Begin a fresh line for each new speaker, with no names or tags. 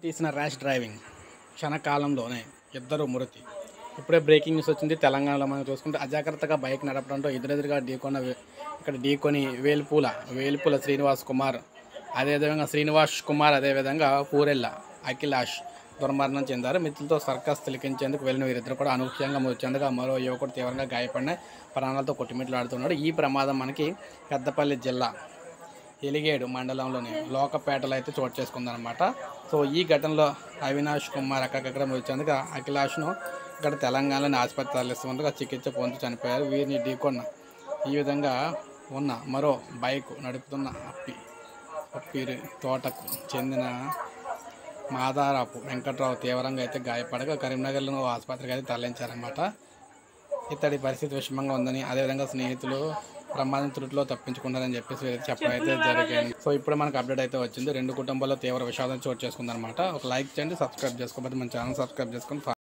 తీసిన rash driving క్షణకాలంలోనే ఇద్దరు మృతి ఇప్పుడే బ్రేకింగ్ న్యూస్ వచ్చింది తెలంగాణలో మనం చూసుకుంటే అజాగ్రత్తగా బైక్ నడపడంతో ఎదురెదురుగా ఢీకొన్న వే- ఇక్కడ ఢీకొని వేల్పూల వేల్పూల శ్రీనివాస్ కుమార్ అదేవిధంగా శ్రీనివాస్ కుమార్ అదేవిధంగా పూరెల్ల అఖిలాష్ దుర్మరణం చెందారు మిత్రులతో సర్కస్ తిలకించేందుకు వెళ్ళిన వీరిద్దరు కూడా అనూహ్యంగా మృతి చెందగా మరో యువకుడు తీవ్రంగా గాయపడిన ప్రాణాలతో కొట్టుమిట్లాడుతున్నాడు ఈ ప్రమాదం మనకి పెద్దపల్లి జిల్లా ఎలిగేడు మండలంలోని లోకపేటలో అయితే చోటు చేసుకుందనమాట సో ఈ ఘటనలో అవినాష్ కుమార్ అక్కడక్కడ మృతి చెందగా అఖిలాష్ను ఇక్కడ తెలంగాణలోని ఆసుపత్రి తరలిస్తుండగా చికిత్స పొందుతూ చనిపోయారు వీరిని ఢీకొన్న ఈ విధంగా ఉన్న మరో బైక్ నడుపుతున్న అప్పి అప్పిరి తోటకు చెందిన మాదారాపు వెంకట్రావు తీవ్రంగా అయితే గాయపడగా కరీంనగర్లో ఆసుపత్రికి అయితే తరలించారన్నమాట ఇతడి పరిస్థితి విషమంగా ఉందని అదేవిధంగా స్నేహితులు ప్రమాదం త్రుటిలో తప్పించుకున్నారని చెప్పేసి వీరైతే చెప్పడం అయితే జరిగింది సో ఇప్పుడు మనకు అప్డేట్ అయితే వచ్చింది రెండు కుటుంబాల్లో తీవ్ర విషాదం చోటు చేసుకుందనమాట ఒక లైక్ చేయండి సబ్స్క్రైబ్ చేసుకోకపోతే మన ఛానల్ సబ్స్క్రైబ్ చేసుకొని